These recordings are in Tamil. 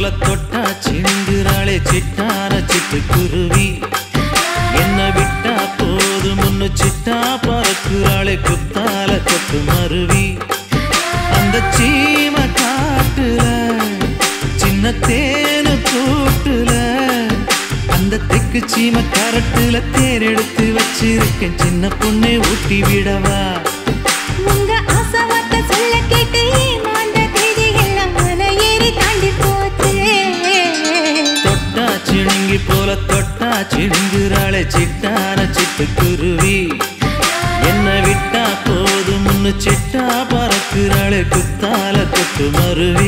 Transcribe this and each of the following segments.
போல தொட்டா சிந்துறாளே சிட்டான சிட்டுக்குருவி என்ன விட்டா போதும் முன்னு சிட்டா பறக்குறாளே குத்தால கொத்து மருவி அந்த சீம காட்டுல சின்ன தேனு கூட்டுல அந்த தெக்கு சீம கரட்டுல தேர் எடுத்து வச்சிருக்கேன் சின்ன பொண்ணை ஊட்டி விடவா உங்க ஆசை வார்த்தை சொல்ல கேட்டு ஏமாந்த தேதி எல்லாம் மலை ஏறி தாண்டி போச்சு தொட்டா சிணுங்கி போல தொட்டா சிணுங்குறாளே சிட்டான சிட்டுக்குருவி என்ன விட்டா போதும் முன்னு சிட்டா பறக்குறாளே குத்தால கொத்து மருவி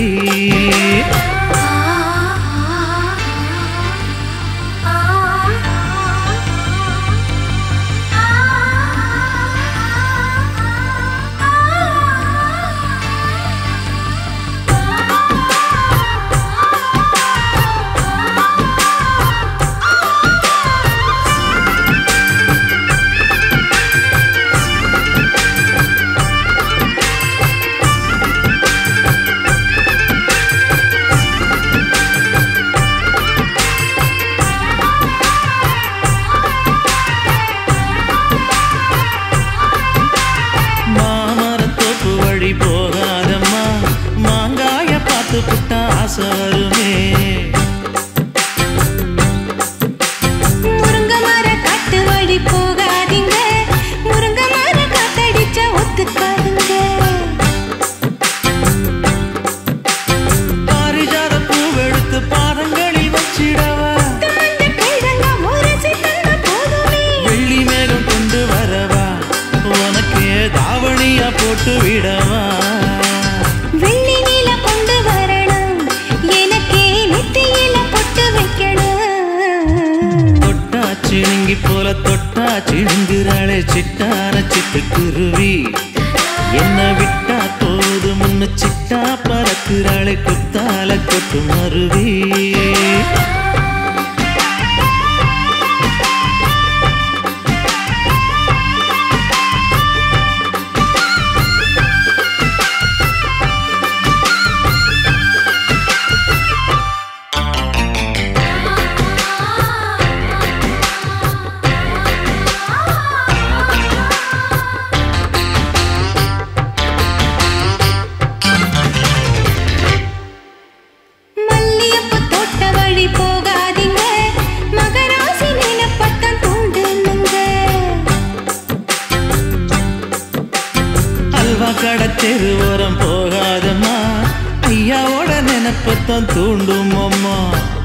மாமரத்தோப்பு வழி போகாதம்மா மாங்காய பார்த்து புட்டா ஆசை வருமே முருங்க மர காட்டு வழி போகாதீங்க முருங்க மர காத்தடிச்சா ஒத்துக்காதுங்க பாரிஜாத பூவெடுத்து பாதங்களில் வச்சிடவா தாண்ட கைதங்க முரசி தந்த போதுமே வெள்ளி மேகம் கொண்டு வரவா உனக்கு தாவணியா போட்டு விடவா வெள்ளி நீல கொண்டு வரணும் எனக்கே நெத்தியில பொட்டு வைக்கணும் தொட்டா சிணுங்கி போல தொட்டா சிணுங்குறாளே சிட்டான சிட்டுக்குருவி என்ன விட்டா போது முன்னு சிட்டா பறக்குறாளே குத்தால கொட்டு மருவி மல்லியப்பூ தோட்ட வழி போகாதீங்க மகராசி நிலப்பட்டம் தூண்டுனுங்க அல்வா கடை தெருவோரம் போகாதம்மா ஐயாவோட நினைப்பத்தான் தூண்டும் அம்மா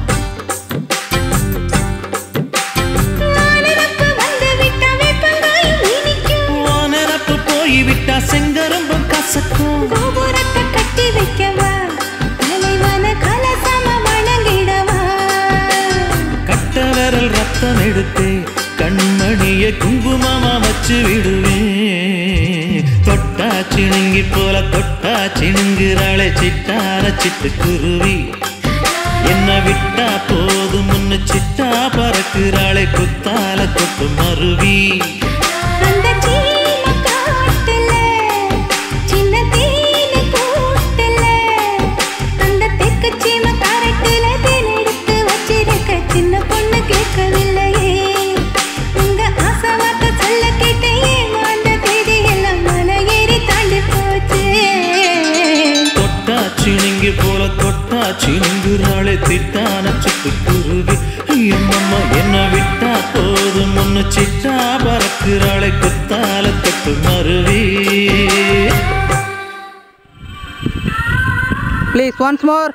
நானனப்பு வந்து விட்ட வேப்பங்காயும் இனிக்கும் ஓ நினப்பு போய் விட்டா செங்கரும்பும் கசக்கும் கோபுரத்தை கட்டி வைக்கவா தலைவன கலசம வணங்கிடவா கட்ட விரல் ரத்தம் எடுத்து கண்மணிய குங்குமமா வச்சு விடுவேன் தொட்டா சிணுங்கி போல தொட்டா சிணுங்குறாளே சிட்டார சிட்டுக்குருவி என்ன விட்டா போதும் முன்னு சிட்டா பறக்குறாளே குத்தால கொட்டு மருவி அந்த சீம காட்டுல சின்ன தேனு கூட்டுல அந்த தெக்கு சீம காரட்டுல தேன் எடுத்து வச்சிருக்க சின்ன பொண்ணு கேட்கவில்லையே உங்க ஆசை வார்த்தை சொல்ல கேட்டு ஏமாந்த தேதி எல்லாம் மலை ஏறி தாண்டி போச்சு தொட்டா சிணுங்கி போல தொட்டா சிணுங்குறாளே திட்டான சிட்டுக்குருவி எம்மம்மா என்ன விட்டா போதும் முன்னு சிட்டா பறக்குறாளே குத்தால தொட்டு மருவி ப்ளீஸ் ஒன்ஸ் மோர்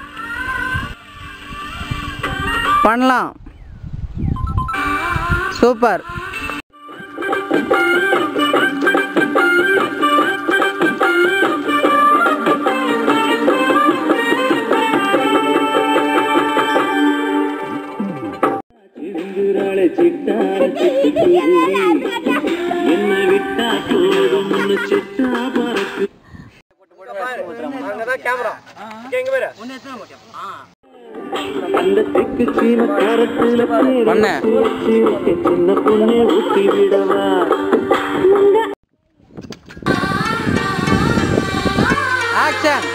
பண்ணலாம் சூப்பர் சிணுங்குறாளே சிட்டான சிட்டுக்குருவி என்ன விட்டா போதும் முன்னு சிட்டா பறக்கு அந்த தெக்கு சீன கரத்துல பண்ணு. சின்ன பொண்ணை ஊட்டி விடவா ஆக்ஷன்